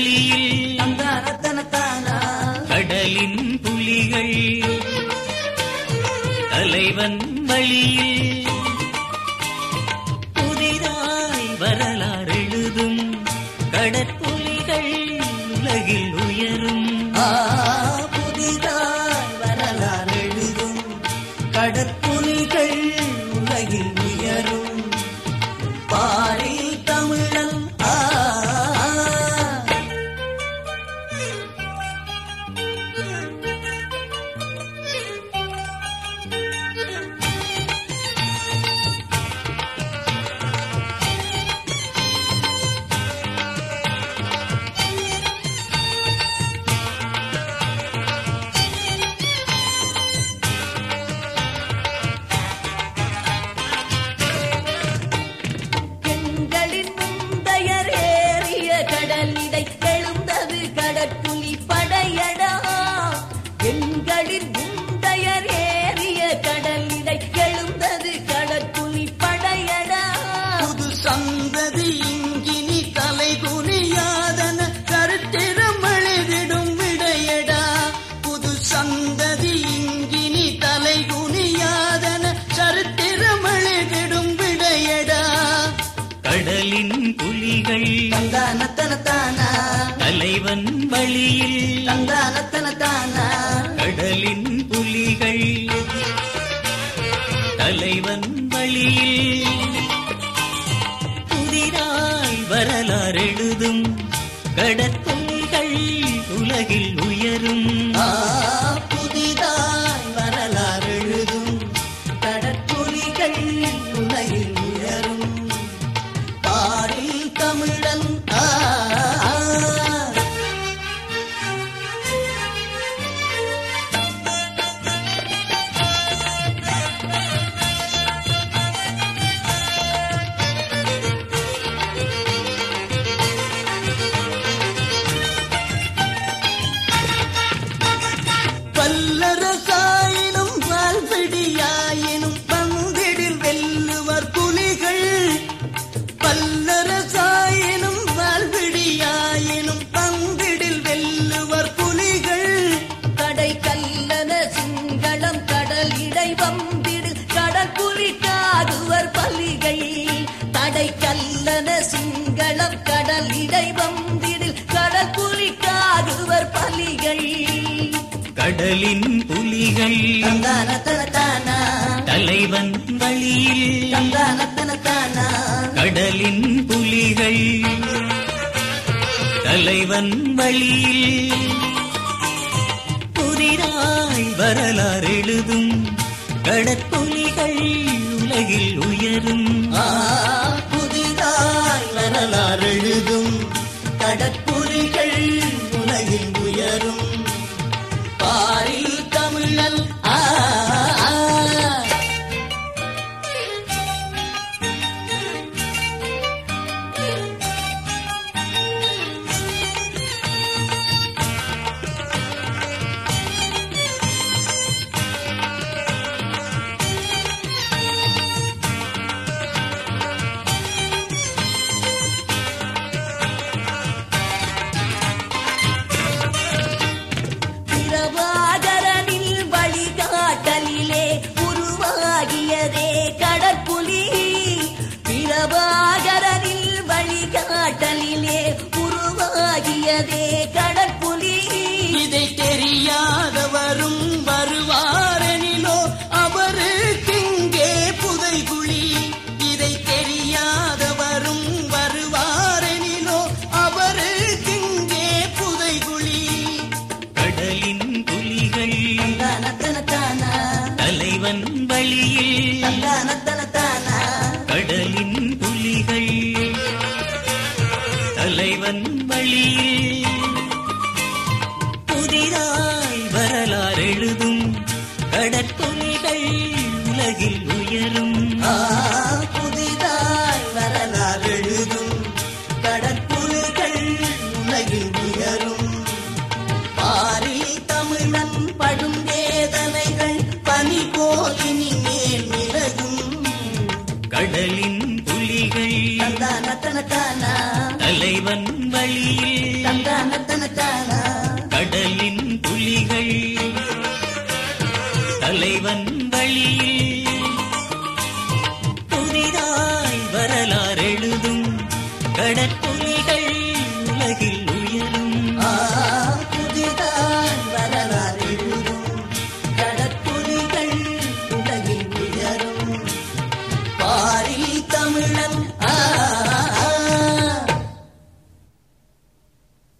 வழியில் தந்தானத்தனத்தானா கடலின் புலிகள் தலைவன் வழியில் புதிதாய் வரலாறு எழுதும் கடற்புலிகள் உலகில் உயரும் ஆ, புதிதாய் வரலாறு எழுதும் கடற்புலிகள் உலகில் உயரும் பாரில் தமிழன் ஆ எங்களின் முந்தையர் ஏறிய கடலிடை எழுந்தது கடற்குழி படையடா எங்களின் முந்தையர் ஏறிய கடலிடை எழுந்தது கடற்குழி படையடா புது சந்ததி இங்கினி தலை குனியாதன கருத்திரம் எழுதிடும் விடையடா புது சந்ததி இங்கினி தலை குனியாதன சரித்திரம் எழுதிடும் விடையடா கடலின் புலிகள் தந்தானத்தனத்தானா தலைவன் வழியில் தந்தானத்தனத்தானா கடலின் புலிகள் தலைவன் வழியில் புதிராய் வரலாறு எழுதும் கடற்புலிகள் உலகில் உயரும் ஆ, புதிதாய் வரலாறு எழுதும் கடற்புலிகள் உலகில் உயரும் பாரில் தமிழன் ஆ பல்லரசாயினும் வாழ்வெடியாயினும் பங்கிடில் வெல்லுவர் புலிகள் பல்லரசாயினும் வாழ்வெடியாயினும் பங்கிடில் வெல்லுவர் புலிகள் கடை கல்லன சிங்களம் கடல் இடை வம்பிடு கடற்புலி காதுவர் பலிகை தடை கல்லன சிங்களம் கடல் இடை வம்பிடு கடற்புலி காதுவர் பலிகை கடலின் புலிகள் தந்தானத்தனத்தானா தலைவன் வழியில் தந்தானத்தனத்தானா கடலின் புலிகள் தலைவன் வழியில் புதிராய் வரலாறு எழுதும் கடற்புலிகள் உலகில் உயரும் ஆ, புதிதாய் வரலாறு எழுதும் கடற்புலிகள் உலகில் உயரும் பாரில் தமிழன் ஆ ஆ. பிரபாகரனில் வழிகாட்டலிலே உருவாகியதே கடற்புலி பிரபாகரனில் வழிகாட்டலிலே உருவாகியதே கடற்புலி இதை தெரியாதவரும் வருவாரெனிலோ அவருக்கிங்கே புதைகுழி இதை தெரியாதவரும் வருவாரெனிலோ அவருக்கிங்கே புதைகுழி கடலின் புலிகள் தனத்தனத்தானா தலைவன் வழியில் தனத்தனத்தானா கடலின் புலிகள் தலைவன் வழியில் புதிதாய் வரலாறு எழுதும் கடற்புலிகள் உலகில் உயரும் ஆ, புதிதாய் வரலாறு எழுதும் கடற்புலிகள் உலகில் உயரும் பாரில் தமிழன் படும் வேதனைகள் பனி போலினி மேல் விலகும் கடலின் புலிகள் தந்தான தனத்தானா தலைவன் வழியில் தந்தான தன தானா